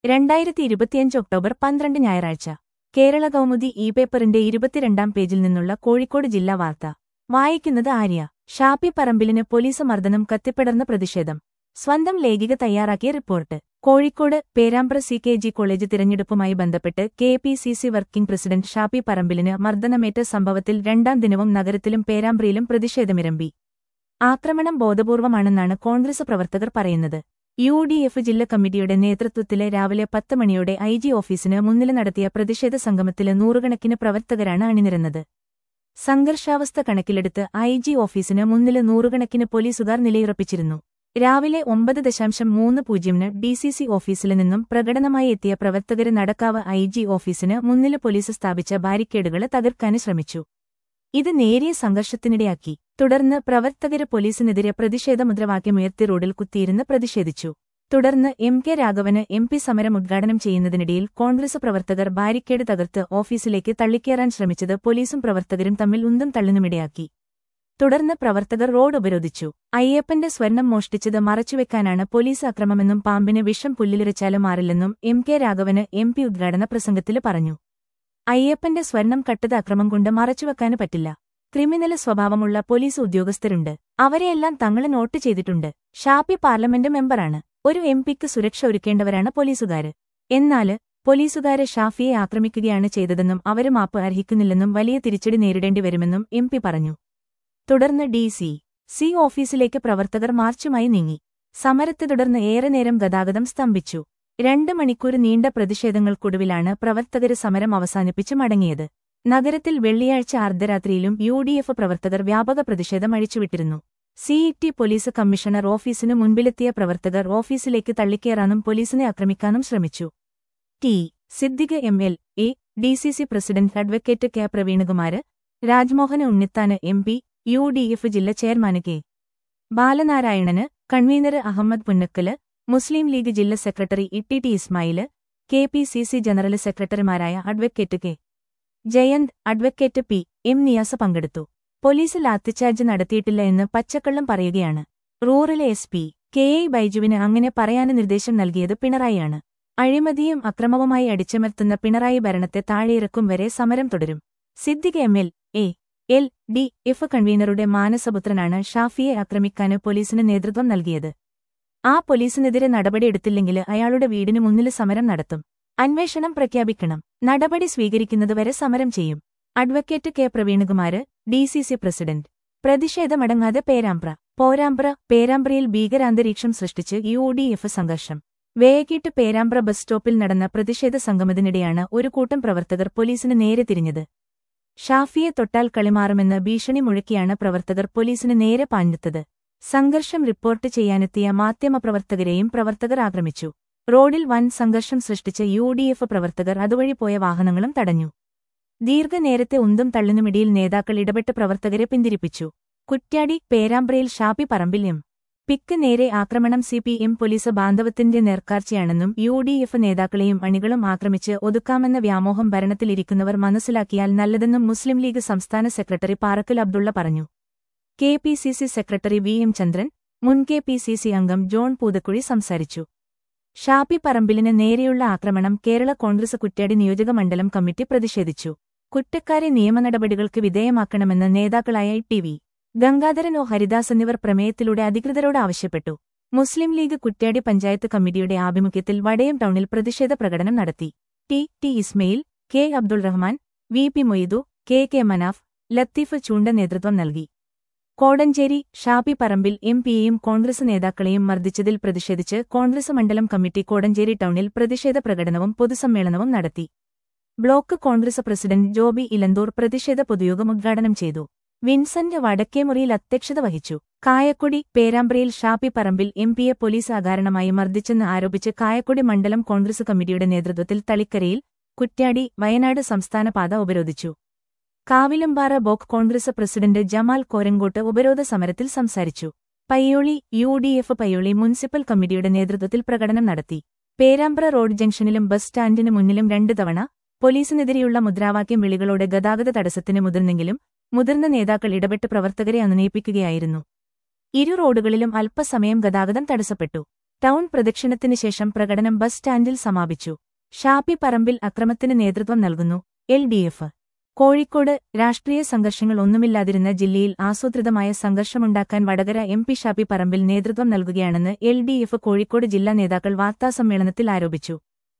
രണ്ടായിരത്തി ഇരുപത്തിയഞ്ച് ഒക്ടോബർ പന്ത്രണ്ട് ഞായറാഴ്ച കേരള കൗമുദി ഇ പേപ്പറിന്റെ ഇരുപത്തിരണ്ടാം പേജിൽ നിന്നുള്ള കോഴിക്കോട് ജില്ലാ വാർത്ത വായിക്കുന്നത് ആര്യ ഷാപ്പി പറമ്പിലിന് പോലീസ് മർദ്ദനം കത്തിപ്പടർന്ന പ്രതിഷേധം സ്വന്തം ലേഖിക തയ്യാറാക്കിയ report Kozhikode Perambra C K G college തിരഞ്ഞെടുപ്പുമായി ബന്ധപ്പെട്ട് K P C C working president Shafi പറമ്പിലിന് മർദ്ദനമേറ്റ സംഭവത്തിൽ രണ്ടാം ദിനവും നഗരത്തിലും പേരാമ്പ്രയിലും പ്രതിഷേധമിരമ്പി ആക്രമണം ബോധപൂർവമാണെന്നാണ് കോൺഗ്രസ് പ്രവർത്തകർ പറയുന്നത് യു ഡി എഫ് ജില്ലാ കമ്മിറ്റിയുടെ നേതൃത്വത്തില് രാവിലെ പത്ത് മണിയോടെ ഐ ജി ഓഫീസിന് മുന്നിൽ നടത്തിയ പ്രതിഷേധ സംഗമത്തില് നൂറുകണക്കിന് പ്രവർത്തകരാണ് അണിനിരന്നത് സംഘർഷാവസ്ഥ കണക്കിലെടുത്ത് ഐ ജി ഓഫീസിന് മുന്നില് നൂറുകണക്കിന് പോലീസുകാർ നിലയുറപ്പിച്ചിരുന്നു രാവിലെ ഒമ്പത് ദശാംശം മൂന്ന് പൂജ്യമിന് ഡി സി സി ഓഫീസിൽ നിന്നും പ്രകടനമായി എത്തിയ പ്രവർത്തകര് നടക്കാവ് ഐ ജി ഓഫീസിന് മുന്നില് പോലീസ് സ്ഥാപിച്ച ബാരിക്കേഡുകള് തകർക്കാന് ശ്രമിച്ചു ഇത് നേരിയ സംഘർഷത്തിനിടയാക്കി തുടർന്ന് പ്രവർത്തകര് പോലീസിനെതിരെ പ്രതിഷേധ മുദ്രാവാക്യമുയർത്തി റോഡിൽ കുത്തിയിരുന്ന് പ്രതിഷേധിച്ചു തുടർന്ന് M K Raghavan M P സമരം ഉദ്ഘാടനം ചെയ്യുന്നതിനിടയിൽ കോൺഗ്രസ് പ്രവർത്തകർ ബാരിക്കേഡ് തകർത്ത് ഓഫീസിലേക്ക് തള്ളിക്കയറാൻ ശ്രമിച്ചത് പോലീസും പ്രവർത്തകരും തമ്മിൽ ഉന്തും തള്ളുന്നുമിടയാക്കി തുടർന്ന് പ്രവർത്തകർ റോഡ് ഉപരോധിച്ചു അയ്യപ്പന്റെ സ്വർണം മോഷ്ടിച്ചത് മറച്ചുവെക്കാനാണ് പോലീസ് അക്രമമെന്നും പാമ്പിന് വിഷം പുല്ലിലിരച്ചാലും മാറില്ലെന്നും M K Raghavan M P ഉദ്ഘാടന പ്രസംഗത്തിൽ പറഞ്ഞു അയ്യപ്പന്റെ സ്വർണം കട്ടത് അക്രമം കൊണ്ട് മറച്ചുവെക്കാന് പറ്റില്ല ക്രിമിനൽ സ്വഭാവമുള്ള പോലീസ് ഉദ്യോഗസ്ഥരുണ്ട് അവരെയെല്ലാം തങ്ങള് നോട്ട് ചെയ്തിട്ടുണ്ട് ഷാപ്പി പാർലമെന്റ് മെമ്പറാണ് ഒരു എം പിക്ക് സുരക്ഷ ഒരുക്കേണ്ടവരാണ് പോലീസുകാര് എന്നാല് പോലീസുകാര് ഷാഫിയെ ആക്രമിക്കുകയാണ് ചെയ്തതെന്നും അവര് മാപ്പ് അർഹിക്കുന്നില്ലെന്നും വലിയ തിരിച്ചടി നേരിടേണ്ടി വരുമെന്നും എം പി പറഞ്ഞു തുടർന്ന് ഡി സി സി ഓഫീസിലേക്ക് പ്രവർത്തകർ മാർച്ചുമായി നീങ്ങി സമരത്തെ തുടർന്ന് ഏറെ നേരം ഗതാഗതം സ്തംഭിച്ചു രണ്ട് മണിക്കൂർ നീണ്ട പ്രതിഷേധങ്ങൾക്കൊടുവിലാണ് പ്രവർത്തകര് സമരം അവസാനിപ്പിച്ച് മടങ്ങിയത് നഗരത്തിൽ വെള്ളിയാഴ്ച അർദ്ധരാത്രിയിലും യു ഡി എഫ് പ്രവർത്തകർ വ്യാപക പ്രതിഷേധം അഴിച്ചുവിട്ടിരുന്നു സിഇടി പോലീസ് കമ്മീഷണർ ഓഫീസിനു മുൻപിലെത്തിയ പ്രവർത്തകർ ഓഫീസിലേക്ക് തള്ളിക്കയറാനും പോലീസിനെ ആക്രമിക്കാനും ശ്രമിച്ചു T Siddique M L A D C C president advocate K Praveenakumar Rajmohan Unnithan M P U D F ജില്ലാ chairman K Balanarayanan convener Ahammed Punnakkal Muslim League ജില്ലാ secretary T T Ismail K P C C general സെക്രട്ടറിമാരായ advocate K Jayanth advocate P M Niyas പങ്കെടുത്തു police lathi charge നടത്തിയിട്ടില്ല എന്ന് പച്ചക്കള്ളം പറയുകയാണ് rural S P K A ബൈജുവിന് അങ്ങനെ പറയാന് നിർദ്ദേശം നൽകിയത് പിണറായിയാണ് അഴിമതിയും അക്രമവുമായി അടിച്ചമർത്തുന്ന പിണറായി ഭരണത്തെ താഴെയിറക്കും വരെ സമരം തുടരും Siddique M L A L D F കൺവീനറുടെ മാനസപുത്രനാണ് ഷാഫിയെ ആക്രമിക്കാന് പോലീസിന് നേതൃത്വം നൽകിയത് ആ പോലീസിനെതിരെ നടപടിയെടുത്തില്ലെങ്കിൽ അയാളുടെ വീടിനു മുന്നിൽ സമരം നടത്തും അന്വേഷണം പ്രഖ്യാപിക്കണം നടപടി സ്വീകരിക്കുന്നതുവരെ സമരം ചെയ്യും advocate K Praveenakumar D C C president പ്രതിഷേധമടങ്ങാതെ പേരാമ്പ്ര പോരാമ്പ്ര പേരാമ്പ്രയിൽ ഭീകരാന്തരീക്ഷം സൃഷ്ടിച്ച് യു ഡി എഫ് സംഘർഷം വേഗീട്ട് പേരാമ്പ്ര ബസ് സ്റ്റോപ്പിൽ നടന്ന പ്രതിഷേധ സംഗമത്തിനിടെയാണ് ഒരു കൂട്ടം പ്രവർത്തകർ പോലീസിന് നേരെ തിരിഞ്ഞത് ഷാഫിയെ തൊട്ടാൽ കളിമാറുമെന്ന് ഭീഷണി മുഴക്കിയാണ് പ്രവർത്തകർ പോലീസിന് നേരെ പാഞ്ഞെത്തത് സംഘർഷം റിപ്പോർട്ട് ചെയ്യാനെത്തിയ മാധ്യമപ്രവർത്തകരെയും പ്രവർത്തകർ ആക്രമിച്ചു റോഡിൽ വൻ സംഘർഷം സൃഷ്ടിച്ച യു ഡി എഫ് പ്രവർത്തകർ അതുവഴി പോയ വാഹനങ്ങളും തടഞ്ഞു ദീർഘനേരത്തെ ഉന്തും തള്ളിനുമിടിയിൽ നേതാക്കൾ ഇടപെട്ട് പ്രവർത്തകരെ പിന്തിരിപ്പിച്ചു കുറ്റ്യാടി പേരാമ്പ്രയിൽ ഷാപ്പി പറമ്പിൽ എം പിക്ക് നേരെ ആക്രമണം സി പി എം പോലീസ് ബാന്ധവത്തിന്റെ നേർക്കാഴ്ചയാണെന്നും യു ഡി എഫ് നേതാക്കളെയും അണികളും ആക്രമിച്ച് ഒതുക്കാമെന്ന വ്യാമോഹം ഭരണത്തിലിരിക്കുന്നവർ മനസ്സിലാക്കിയാൽ നല്ലതെന്നും മുസ്ലിം ലീഗ് സംസ്ഥാന സെക്രട്ടറി പാറക്കൽ അബ്ദുള്ള പറഞ്ഞു K P C C secretary V M Chandran മുൻ കെ പി സി സി അംഗം ജോൺ പൂതക്കുഴി സംസാരിച്ചു ഷാപ്പി പറമ്പിലിന് നേരെയുള്ള ആക്രമണം കേരള കോൺഗ്രസ് കുറ്റ്യാടി നിയോജക മണ്ഡലം കമ്മിറ്റി പ്രതിഷേധിച്ചു കുറ്റക്കാരെ നിയമനടപടികൾക്ക് വിധേയമാക്കണമെന്ന് നേതാക്കളായ T V Gangadharan O Haridas എന്നിവർ പ്രമേയത്തിലൂടെ അധികൃതരോട് ആവശ്യപ്പെട്ടു മുസ്ലിം ലീഗ് കുറ്റ്യാടി പഞ്ചായത്ത് കമ്മിറ്റിയുടെ ആഭിമുഖ്യത്തിൽ വടയം ടൗണിൽ പ്രതിഷേധ പ്രകടനം നടത്തി T T Ismail K Abdul Rahman V P Moidu K K Manaf Latheef Choonda നേതൃത്വം നൽകി കോടഞ്ചേരി ഷാപ്പി പറമ്പിൽ എം പിയെയും കോൺഗ്രസ് നേതാക്കളെയും മർദ്ദിച്ചതിൽ പ്രതിഷേധിച്ച് കോൺഗ്രസ് മണ്ഡലം കമ്മിറ്റി കോടഞ്ചേരി ടൗണിൽ പ്രതിഷേധ പ്രകടനവും പൊതുസമ്മേളനവും നടത്തി ബ്ലോക്ക് കോൺഗ്രസ് പ്രസിഡന്റ് ജോബി ഇലന്തൂർ പ്രതിഷേധ പൊതുയോഗം ഉദ്ഘാടനം ചെയ്തു വിൻസെന്റ് വടക്കേമുറിയിൽ അധ്യക്ഷത വഹിച്ചു കായക്കൊടി പേരാമ്പ്രയിൽ ഷാപ്പി പറമ്പിൽ എം പിയെ പോലീസ് അകാരണമായി മർദ്ദിച്ചെന്ന് ആരോപിച്ച് കായക്കൊടി മണ്ഡലം കോൺഗ്രസ് കമ്മിറ്റിയുടെ നേതൃത്വത്തിൽ തളിക്കരയിൽ കുറ്റ്യാടി വയനാട് സംസ്ഥാന പാത ഉപരോധിച്ചു കാവിലുംപാറ ബോക്ക് കോൺഗ്രസ് പ്രസിഡന്റ് ജമാൽ കോരങ്കോട്ട് ഉപരോധ സമരത്തിൽ സംസാരിച്ചു Payyoli U D F Payyoli municipal കമ്മിറ്റിയുടെ നേതൃത്വത്തിൽ പ്രകടനം നടത്തി പേരാമ്പ്ര റോഡ് ജംഗ്ഷനിലും ബസ് സ്റ്റാൻഡിന് മുന്നിലും രണ്ടു തവണ പോലീസിനെതിരെയുള്ള മുദ്രാവാക്യം വിളികളോടെ ഗതാഗത തടസ്സത്തിന് മുതിർന്നെങ്കിലും മുതിർന്ന നേതാക്കൾ ഇടപെട്ട് പ്രവർത്തകരെ അനുനയിപ്പിക്കുകയായിരുന്നു ഇരു റോഡുകളിലും അല്പസമയം ഗതാഗതം തടസ്സപ്പെട്ടു ടൗൺ പ്രദക്ഷിണത്തിന് ശേഷം പ്രകടനം ബസ് സ്റ്റാൻഡിൽ സമാപിച്ചു ഷാപ്പി പറമ്പിൽ അക്രമത്തിന് നേതൃത്വം നൽകുന്നു എൽ ഡി എഫ് കോഴിക്കോട് രാഷ്ട്രീയ സംഘർഷങ്ങൾ ഒന്നുമില്ലാതിരുന്ന ജില്ലയിൽ ആസൂത്രിതമായ സംഘർഷമുണ്ടാക്കാൻ വടകര എം പി ഷാപ്പി പറമ്പിൽ നേതൃത്വം നൽകുകയാണെന്ന് എൽ ഡി എഫ് കോഴിക്കോട് ജില്ലാ നേതാക്കൾ വാർത്താസമ്മേളനത്തിൽ ആരോപിച്ചു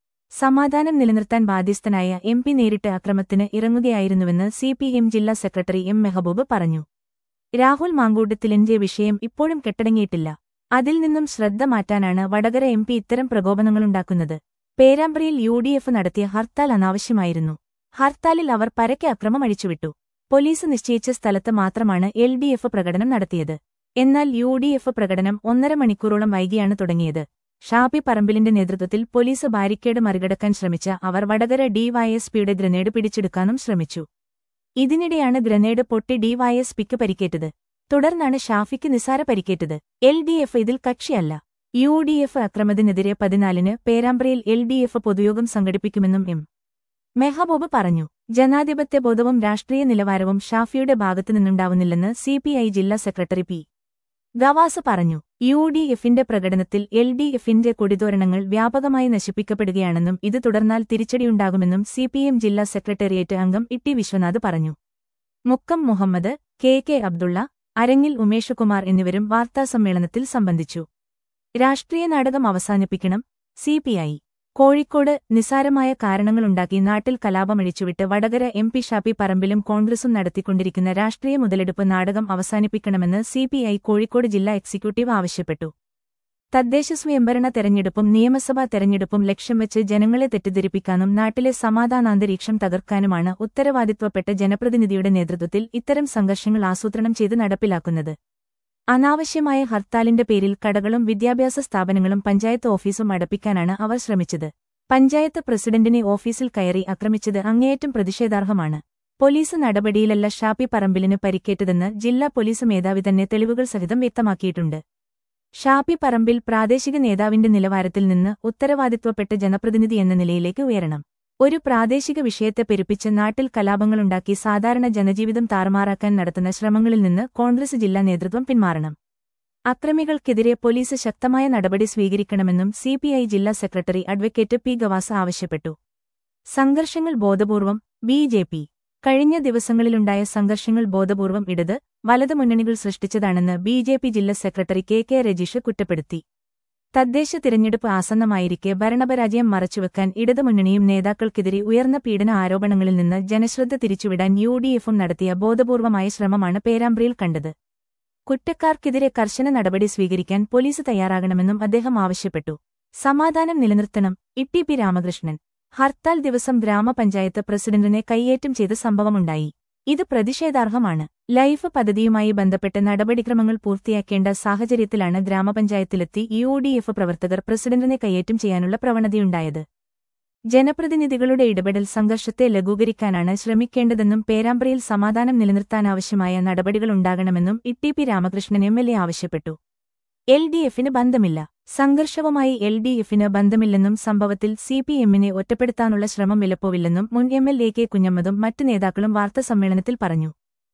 സമാധാനം നിലനിർത്താൻ ബാധ്യസ്ഥനായ എം പി നേരിട്ട് അക്രമത്തിന് ഇറങ്ങുകയായിരുന്നുവെന്ന് സി പി എം ജില്ലാ സെക്രട്ടറി എം മെഹബൂബ് പറഞ്ഞു രാഹുൽ മാങ്കൂട്ടത്തിലിന്റെ വിഷയം ഇപ്പോഴും കെട്ടടങ്ങിയിട്ടില്ല അതിൽ നിന്നും ശ്രദ്ധ മാറ്റാനാണ് വടകര എം പി ഇത്തരം പ്രകോപനങ്ങളുണ്ടാക്കുന്നത് പേരാമ്പ്രയിൽ യു ഡി എഫ് നടത്തിയ ഹർത്താൽ അനാവശ്യമായിരുന്നു ഹർത്താലിൽ അവർ പരക്കെ അക്രമം അഴിച്ചുവിട്ടു പോലീസ് നിശ്ചയിച്ച സ്ഥലത്ത് മാത്രമാണ് എൽ ഡി എഫ് പ്രകടനം നടത്തിയത് എന്നാൽ യു ഡി എഫ് പ്രകടനം ഒന്നര മണിക്കൂറോളം വൈകിയാണ് തുടങ്ങിയത് ഷാപ്പി പറമ്പിലിന്റെ നേതൃത്വത്തിൽ പോലീസ് ബാരിക്കേഡ് മറികടക്കാൻ ശ്രമിച്ച അവർ വടകര ഡിവൈഎസ്പിയുടെ ഗ്രനേഡ് പിടിച്ചെടുക്കാനും ശ്രമിച്ചു ഇതിനിടെയാണ് ഗ്രനേഡ് പൊട്ടി ഡിവൈഎസ്പിക്ക് പരിക്കേറ്റത് തുടർന്നാണ് ഷാഫിക്ക് നിസാര പരിക്കേറ്റത് എൽ ഡി എഫ് ഇതിൽ കക്ഷിയല്ല യു ഡി എഫ് അക്രമത്തിനെതിരെ പതിനാലിന് പേരാമ്പ്രയിൽ എൽ ഡി എഫ് പൊതുയോഗം സംഘടിപ്പിക്കുമെന്നും എം മെഹബൂബ് പറഞ്ഞു ജനാധിപത്യ ബോധവും രാഷ്ട്രീയ നിലവാരവും ഷാഫിയുടെ ഭാഗത്തുനിന്നുണ്ടാവുന്നില്ലെന്ന് സിപിഐ ജില്ലാ സെക്രട്ടറി പി ഗവാസ് പറഞ്ഞു യു ഡി എഫിന്റെ പ്രകടനത്തിൽ എൽ ഡി എഫിന്റെ കൊടിതോരണങ്ങൾ വ്യാപകമായി നശിപ്പിക്കപ്പെടുകയാണെന്നും ഇത് തുടർന്നാൽ തിരിച്ചടിയുണ്ടാകുമെന്നും സിപിഎം ജില്ലാ സെക്രട്ടേറിയറ്റ് അംഗം ഇട്ടി വിശ്വനാഥ് പറഞ്ഞു മുക്കം മുഹമ്മദ് കെ കെ അബ്ദുള്ള അരങ്ങിൽ ഉമേഷകുമാർ എന്നിവരും വാർത്താസമ്മേളനത്തിൽ സംബന്ധിച്ചു രാഷ്ട്രീയ നാടകം അവസാനിപ്പിക്കണം സിപിഐ കോഴിക്കോട് നിസാരമായ കാരണങ്ങളുണ്ടാക്കി നാട്ടിൽ കലാപമഴിച്ചുവിട്ട് വടകര എം പി ഷാപ്പി പറമ്പിലും കോൺഗ്രസും നടത്തിക്കൊണ്ടിരിക്കുന്ന രാഷ്ട്രീയ മുതലെടുപ്പ് നാടകം അവസാനിപ്പിക്കണമെന്ന് സിപിഐ കോഴിക്കോട് ജില്ലാ എക്സിക്യൂട്ടീവ് ആവശ്യപ്പെട്ടു തദ്ദേശ സ്വയംഭരണ തെരഞ്ഞെടുപ്പും നിയമസഭാ തെരഞ്ഞെടുപ്പും ലക്ഷ്യം വെച്ച് ജനങ്ങളെ തെറ്റിദ്ധരിപ്പിക്കാനും നാട്ടിലെ സമാധാനാന്തരീക്ഷം തകർക്കാനുമാണ് ഉത്തരവാദിത്വപ്പെട്ട ജനപ്രതിനിധിയുടെ നേതൃത്വത്തിൽ ഇത്തരം സംഘർഷങ്ങൾ ആസൂത്രണം ചെയ്ത് നടപ്പിലാക്കുന്നത് അനാവശ്യമായ ഹർത്താലിന്റെ പേരിൽ കടകളും വിദ്യാഭ്യാസ സ്ഥാപനങ്ങളും പഞ്ചായത്ത് ഓഫീസും അടപ്പിക്കാനാണ് അവർ ശ്രമിച്ചത് പഞ്ചായത്ത് പ്രസിഡന്റിനെ ഓഫീസിൽ കയറി ആക്രമിച്ചത് അങ്ങേയറ്റം പ്രതിഷേധാർഹമാണ് പോലീസ് നടപടിയിലല്ല ഷാപ്പി പറമ്പിലിന് പരിക്കേറ്റതെന്ന് ജില്ലാ പോലീസ് മേധാവി തന്നെ തെളിവുകൾ സഹിതം വ്യക്തമാക്കിയിട്ടുണ്ട് ഷാപ്പി പറമ്പിൽ പ്രാദേശിക നേതാവിന്റെ നിലവാരത്തിൽ നിന്ന് ഉത്തരവാദിത്വപ്പെട്ട ജനപ്രതിനിധി എന്ന നിലയിലേക്ക് ഉയരണം ഒരു പ്രാദേശിക വിഷയത്തെ പെരുപ്പിച്ച് നാട്ടിൽ കലാപങ്ങളുണ്ടാക്കി സാധാരണ ജനജീവിതം താറുമാറാക്കാൻ നടത്തുന്ന ശ്രമങ്ങളിൽ നിന്ന് കോൺഗ്രസ് ജില്ലാ നേതൃത്വം പിന്മാറണം അക്രമികൾക്കെതിരെ പോലീസ് ശക്തമായ നടപടി സ്വീകരിക്കണമെന്നും സിപിഐ ജില്ലാ സെക്രട്ടറി അഡ്വക്കേറ്റ് പി ഗവാസ ആവശ്യപ്പെട്ടു സംഘർഷങ്ങൾ ബോധപൂർവം ബി ജെ പി കഴിഞ്ഞ ദിവസങ്ങളിലുണ്ടായ സംഘർഷങ്ങൾ ബോധപൂർവം ഇടത് വലത് മുന്നണികൾ സൃഷ്ടിച്ചതാണെന്ന് ബി ജെ പി ജില്ലാ സെക്രട്ടറി കെ കെ രജീഷ് കുറ്റപ്പെടുത്തി തദ്ദേശ തിരഞ്ഞെടുപ്പ് ആസന്നമായിരിക്കെ ഭരണപരാജയം മറച്ചുവെക്കാൻ ഇടതുമുന്നണിയും നേതാക്കൾക്കെതിരെ ഉയർന്ന പീഡന ആരോപണങ്ങളിൽ നിന്ന് ജനശ്രദ്ധ തിരിച്ചുവിടാൻ യു ഡി എഫും നടത്തിയ ബോധപൂർവമായ ശ്രമമാണ് പേരാമ്പ്രയിൽ കണ്ടത് കുറ്റക്കാർക്കെതിരെ കർശന നടപടി സ്വീകരിക്കാൻ പോലീസ് തയ്യാറാകണമെന്നും അദ്ദേഹം ആവശ്യപ്പെട്ടു സമാധാനം നിലനിർത്തണം ഇ പി രാമകൃഷ്ണൻ ഹർത്താൽ ദിവസം ഗ്രാമപഞ്ചായത്ത് പ്രസിഡന്റിനെ കൈയേറ്റം ചെയ്ത സംഭവമുണ്ടായി ഇത് പ്രതിഷേധാർഹമാണ് ലൈഫ് പദ്ധതിയുമായി ബന്ധപ്പെട്ട് നടപടിക്രമങ്ങൾ പൂർത്തിയാക്കേണ്ട സാഹചര്യത്തിലാണ് ഗ്രാമപഞ്ചായത്തിലെത്തി യു ഡി എഫ് പ്രവർത്തകർ പ്രസിഡന്റിനെ കൈയേറ്റം ചെയ്യാനുള്ള പ്രവണതയുണ്ടായത് ജനപ്രതിനിധികളുടെ ഇടപെടൽ സംഘർഷത്തെ ലഘൂകരിക്കാനാണ് ശ്രമിക്കേണ്ടതെന്നും പേരാമ്പ്രയിൽ സമാധാനം നിലനിർത്താനാവശ്യമായ നടപടികളുണ്ടാകണമെന്നും E P Ramakrishnan M L A ആവശ്യപ്പെട്ടു എൽ ഡി എഫിന് ബന്ധമില്ല സംഘർഷവുമായി എൽ ഡി എഫിന് ബന്ധമില്ലെന്നും സംഭവത്തിൽ സി പി എമ്മിനെ ഒറ്റപ്പെടുത്താനുള്ള ശ്രമം വിലപ്പോവില്ലെന്നും മുൻ എം എൽ എ കെ കുഞ്ഞമ്മദും മറ്റ് നേതാക്കളും വാർത്താസമ്മേളനത്തിൽ പറഞ്ഞു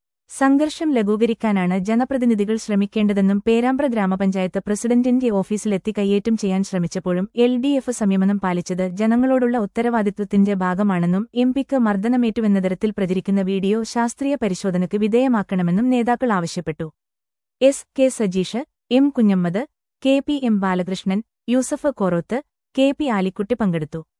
സംഘർഷം ലഘൂകരിക്കാനാണ് ജനപ്രതിനിധികൾ ശ്രമിക്കേണ്ടതെന്നും പേരാമ്പ്ര ഗ്രാമപഞ്ചായത്ത് പ്രസിഡന്റിന്റെ ഓഫീസിലെത്തി കയ്യേറ്റം ചെയ്യാൻ ശ്രമിച്ചപ്പോഴും എൽ ഡി എഫ് സംയമനം പാലിച്ചത് ജനങ്ങളോടുള്ള ഉത്തരവാദിത്വത്തിന്റെ ഭാഗമാണെന്നും എം പിക്ക് മർദ്ദനമേറ്റുവെന്ന തരത്തിൽ പ്രചരിക്കുന്ന വീഡിയോ ശാസ്ത്രീയ പരിശോധനയ്ക്ക് വിധേയമാക്കണമെന്നും നേതാക്കൾ ആവശ്യപ്പെട്ടു S K Sajeesh M Kunhammad K P M Balakrishnan Yusuf Koroth K P Alikutty പങ്കെടുത്തു